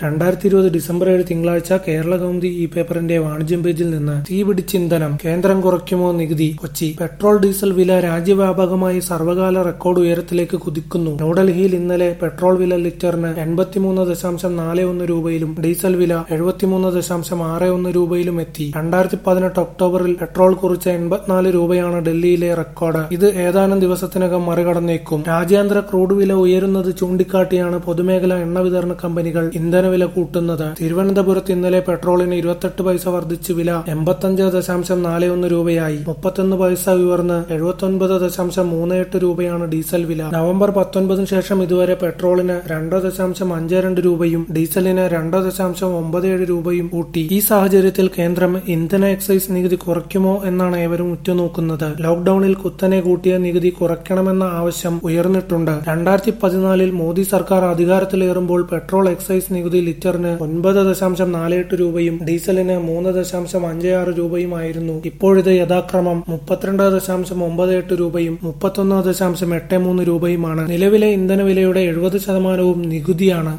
രണ്ടായിരത്തി ഇരുപത് ഡിസംബർ ഏഴ് തിങ്കളാഴ്ച കേരള കൗമുദി ഈ പേപ്പറിന്റെ വാണിജ്യം പേജിൽ നിന്ന് തീപിടിച്ച് ഇന്ധനം കേന്ദ്രം കുറയ്ക്കുമോ നികുതി കൊച്ചി പെട്രോൾ ഡീസൽ വില രാജ്യവ്യാപകമായി സർവകാല റെക്കോർഡ് ഉയരത്തിലേക്ക് കുതിക്കുന്നു ന്യൂഡൽഹിയിൽ ഇന്നലെ പെട്രോൾ വില ലിറ്ററിന് എൺപത്തിമൂന്ന് ദശാംശം നാല് ഒന്ന് രൂപയിലും ഡീസൽ വില എഴുപത്തിമൂന്ന് ദശാംശം ആറ് ഒന്ന് രൂപയിലും എത്തി രണ്ടായിരത്തി പതിനെട്ട് ഒക്ടോബറിൽ പെട്രോൾ കുറിച്ച എൺപത്തിനാല് രൂപയാണ് ഡൽഹിയിലെ റെക്കോർഡ് ഇത് ഏതാനും ദിവസത്തിനകം മറികടന്നേക്കും രാജ്യാന്തര ക്രൂഡ് വില ഉയരുന്നത് ചൂണ്ടിക്കാട്ടിയാണ് പൊതുമേഖലാ എണ്ണ വിതരണ കമ്പനികൾ ഇന്ധനവില കൂട്ടുന്നത് തിരുവനന്തപുരത്ത് ഇന്നലെ പെട്രോളിന് ഇരുപത്തെട്ട് പൈസ വർദ്ധിച്ച് വില എൺപത്തഞ്ച് ദശാംശം നാല് ഒന്ന് രൂപയായി മുപ്പത്തൊന്ന് പൈസ ഉയർന്ന് എഴുപത്തൊൻപത് ദശാംശം മൂന്ന് എട്ട് രൂപയാണ് ഡീസൽ വില നവംബർ പത്തൊൻപതിന് ശേഷം ഇതുവരെ പെട്രോളിന് രണ്ട് ദശാംശം അഞ്ച് രണ്ട് രൂപയും ഡീസലിന് രണ്ട് ദശാംശം ഒമ്പത് ഏഴ് രൂപയും കൂട്ടി ഈ സാഹചര്യത്തിൽ കേന്ദ്രം ഇന്ധന എക്സൈസ് നികുതി കുറയ്ക്കുമോ എന്നാണ് ഏവരും ഉറ്റുനോക്കുന്നത് ലോക്ഡൌണിൽ കുത്തനെ കൂട്ടിയ നികുതി കുറയ്ക്കണമെന്ന ആവശ്യം ഉയർന്നിട്ടുണ്ട് രണ്ടായിരത്തി പതിനാലിൽ മോദി സർക്കാർ അധികാരത്തിലേറുമ്പോൾ പെട്രോൾ എക്സൈസ് നികുതി ലിറ്ററിന് ഒൻപത് ദശാംശം നാല് എട്ട് രൂപയും ഡീസലിന് മൂന്ന് ദശാംശം അഞ്ച് ആറ് രൂപയുമായിരുന്നു ഇപ്പോഴിത് യഥാക്രമം മുപ്പത്തിരണ്ട് ദശാംശം ഒമ്പത് എട്ട് രൂപയും മുപ്പത്തൊന്ന് ദശാംശം എട്ട് മൂന്ന് രൂപയുമാണ് നിലവിലെ ഇന്ധനവിലയുടെ എഴുപത് ശതമാനവും നികുതിയാണ്